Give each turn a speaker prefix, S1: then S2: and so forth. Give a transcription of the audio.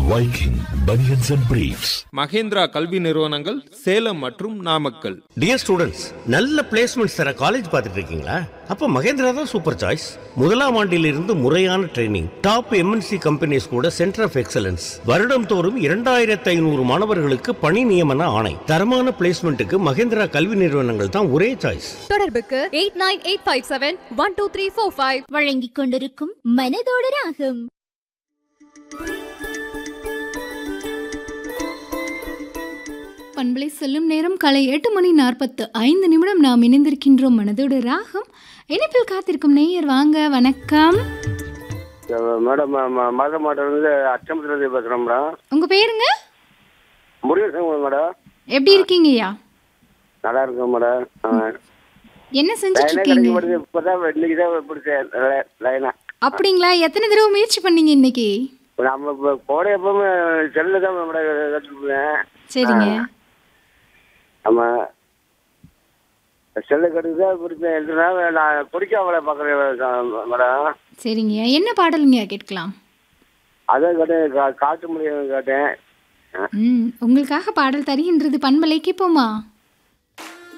S1: Viking Bunions and Briefs.
S2: Mahindra கல்வி நிறுவனங்கள் சேலம் மற்றும் நாமக்கல்
S3: டியர் ஸ்டூடெண்ட்ஸ் நல்ல பிளேஸ்மெண்ட்ஸ் தர காலேஜ் பார்த்துட்டு இருக்கீங்களா அப்ப மகேந்திரா தான் சூப்பர் சாய்ஸ் முதலாம் ஆண்டிலிருந்து முறையான ட்ரைனிங் டாப் எம்என்சி கம்பெனிஸ் கூட சென்டர் ஆஃப் எக்ஸலன்ஸ் வருடம் தோறும் இரண்டாயிரத்து ஐநூறு மாணவர்களுக்கு பணி நியமன ஆணை தரமான பிளேஸ்மெண்ட்டுக்கு மகேந்திரா கல்வி நிறுவனங்கள் தான் ஒரே சாய்ஸ்
S4: தொடர்புக்கு eight nine eight five seven one two three four five
S5: வழங்கிக் கொண்டிருக்கும் மனதோட ராகம்
S6: பண்பலை செல்லும் நேரம் காலை எட்டு மணி நாற்பத்து ஐந்து நிமிடம் நாம் இணைந்திருக்கின்றோம் மனதோடு ராகம் இணைப்பில் காத்திருக்கும் நேயர் வாங்க வணக்கம்
S7: மேடம் மத மாட்டிலிருந்து அச்சம்பத்துலேருந்து பேசுகிறேன் மேடம்
S6: உங்க பேருங்க
S7: முருகேசன் மேடம்
S6: எப்படி இருக்கீங்கய்யா
S7: நல்லா இருக்கேன் மேடம்
S6: என்ன செஞ்சுட்டு
S7: லைனே கிடைக்க
S6: இருக்கீங்க
S7: மாட்டேங்குது இப்போ தான் இன்னைக்கு தான் பிடிச்சேன் லைனா
S6: அப்படிங்களா எத்தனை தடவை முயற்சி பண்ணீங்க இன்னைக்கு
S7: நம்ம இப்போ கோடை எப்பவுமே செல்லில் தான் மேடம் கற்றுருப்பேன்
S6: சரிங்க
S7: ஆமாம் செல்லு கட்டுக்கு தான் பிடிச்சேன் இல்லைன்னா நான் கொடிக்காமலை பார்க்குறேன் மேடம்
S6: சரிங்கய்யா என்ன பாடலுங்க கேட்கலாம்
S7: அதான் கேட்டேன் கா காட்டு முடியும் கேட்டேன்
S6: ம் உங்களுக்காக பாடல் தருகின்றது பண்பலை கேட்போமா